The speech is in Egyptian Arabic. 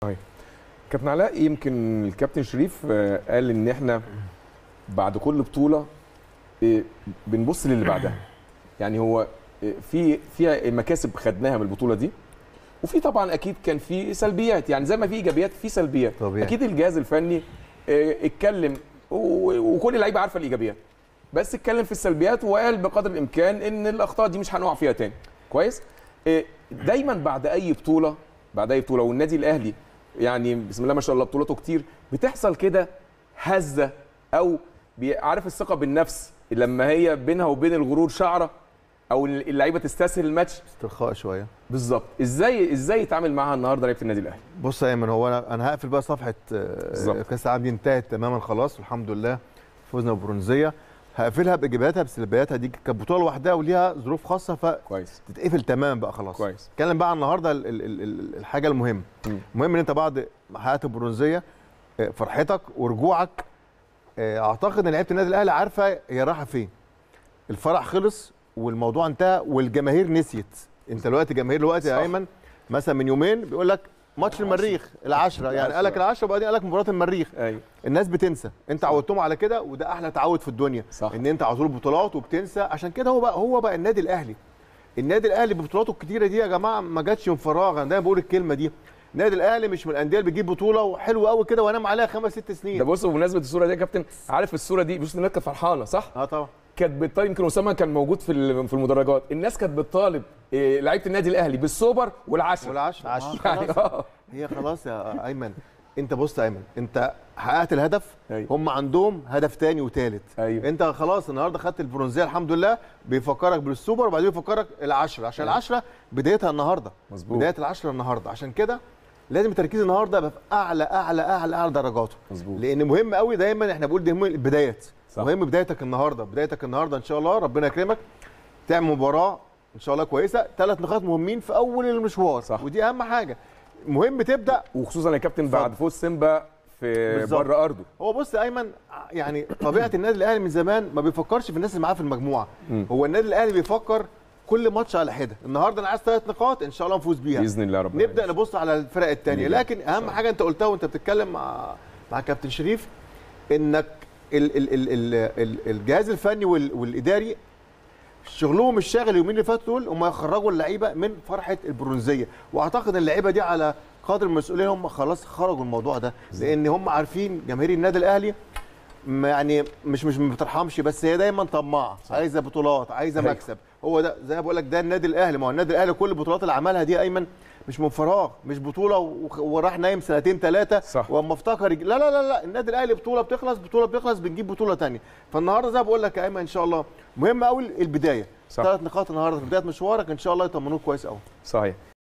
كابتن علاء يمكن الكابتن شريف آه، قال ان احنا بعد كل بطوله آه، بنبص للي بعدها يعني هو آه، في في مكاسب خدناها من البطوله دي وفي طبعا اكيد كان في سلبيات يعني زي ما في ايجابيات في سلبيات طبيعي. اكيد الجهاز الفني آه، اتكلم و- وكل اللعيبه عارفه الايجابيات بس اتكلم في السلبيات وقال بقدر الامكان ان الاخطاء دي مش هنقع فيها تاني كويس آه، دايما بعد اي بطوله بعد اي بطوله والنادي الاهلي يعني بسم الله ما شاء الله بطولاته كتير بتحصل كده هزه او بي- عارف الثقه بالنفس لما هي بينها وبين الغرور شعره او اللعيبه تستسهل الماتش استرخاء شويه بالظبط ازاي ازاي يتعامل معاها النهارده لعيبه النادي الاهلي بص يا ايمن هو انا انا هقفل بقى صفحه آه، بالظبط. كاس العالم دي انتهت تماما خلاص والحمد لله فوزنا بالبرونزيه هقفلها بايجابياتها بسلبياتها دي كانت بطوله لوحدها وليها ظروف خاصه كويس فتتقفل تمام بقى خلاص كويس اتكلم بقى عن النهارده ال- ال- ال- ال- الحاجه المهمه مم. المهم ان انت بعد ما حققت البرونزيه آه، فرحتك ورجوعك آه، اعتقد ان لعيبه النادي الاهلي عارفه هي رايحه فين الفرح خلص والموضوع انتهى والجماهير نسيت انت دلوقتي جماهير دلوقتي صح. يا ايمن مثلا من يومين بيقول لك ماتش المريخ العشرة يعني قال لك العشرة وبعدين قال لك مباراة المريخ ايوه الناس بتنسى انت عودتهم على كده وده احلى تعود في الدنيا صح. ان انت على طول بطولات وبتنسى عشان كده هو بقى هو بقى النادي الاهلي النادي الاهلي ببطولاته الكتيره دي يا جماعه ما جاتش من فراغ انا دايما بقول الكلمه دي النادي الاهلي مش من الانديه اللي بتجيب بطوله وحلوه قوي كده وانام عليها خمس ست ده سنين بص بمناسبه الصوره دي يا كابتن عارف الصوره دي بص الناس كانت فرحانه صح اه طبعا كانت بتطالب يمكن اسامه كان موجود في ال- في المدرجات الناس كانت بتطالب إيه، لعيبه النادي الاهلي بالسوبر والعشرة والعشرة يعني خلاص اه هي خلاص يا ايمن انت بص يا ايمن انت حققت الهدف أيوة. هم عندهم هدف تاني وتالت أيوة. انت خلاص النهارده خدت البرونزيه الحمد لله بيفكرك بالسوبر وبعدين بيفكرك العشرة عشان أيوة. العشرة بدايتها النهارده مظبوط. بدايه العشرة النهارده عشان كده لازم التركيز النهارده يبقى في اعلى اعلى اعلى اعلى درجاته مظبوط. لان مهم قوي دايما احنا بنقول دي مهم البدايات صح. مهم بدايتك النهارده بدايتك النهارده ان شاء الله ربنا يكرمك تعمل مباراه ان شاء الله كويسه ثلاث نقاط مهمين في اول المشوار صح. ودي اهم حاجه مهم تبدا وخصوصا يا كابتن بعد اتفضل. فوز سيمبا في بالظبط. بره ارضه هو بص يا ايمن يعني طبيعه النادي الاهلي من زمان ما بيفكرش في الناس اللي معاه في المجموعه مم. هو النادي الاهلي بيفكر كل ماتش على حده النهارده انا عايز ثلاث نقاط ان شاء الله نفوز بيها باذن الله ربنا نبدا يعينك. نبص على الفرق الثانيه نبدأ. لكن اهم حاجه انت قلتها وانت بتتكلم مع مع كابتن شريف انك ال ال ال ال ال الجهاز الفني وال والاداري شغلهم الشاغل اليومين اللي فاتوا دول هم يخرجوا اللعيبه من فرحه البرونزيه واعتقد ان اللعيبه دي على قدر المسؤوليه هم خلاص خرجوا الموضوع ده لان هم عارفين جماهير النادي الاهلي ما يعني مش مش ما بترحمش بس هي دايما طماعه عايزه بطولات عايزه أيوة. مكسب هو ده زي ما بقول لك ده النادي الاهلي ما هو النادي الاهلي كل البطولات اللي عملها دي ايمن مش من فراغ مش بطوله وخ- وراح نايم سنتين ثلاثه صح. واما افتكر يج- لا لا لا لا النادي الاهلي بطوله بتخلص بطوله بتخلص بنجيب بطوله ثانيه فالنهارده زي ما بقول لك يا ايمن ان شاء الله مهم قوي البدايه صح. ثلاث نقاط النهارده في بدايه مشوارك ان شاء الله يطمنوك كويس قوي صحيح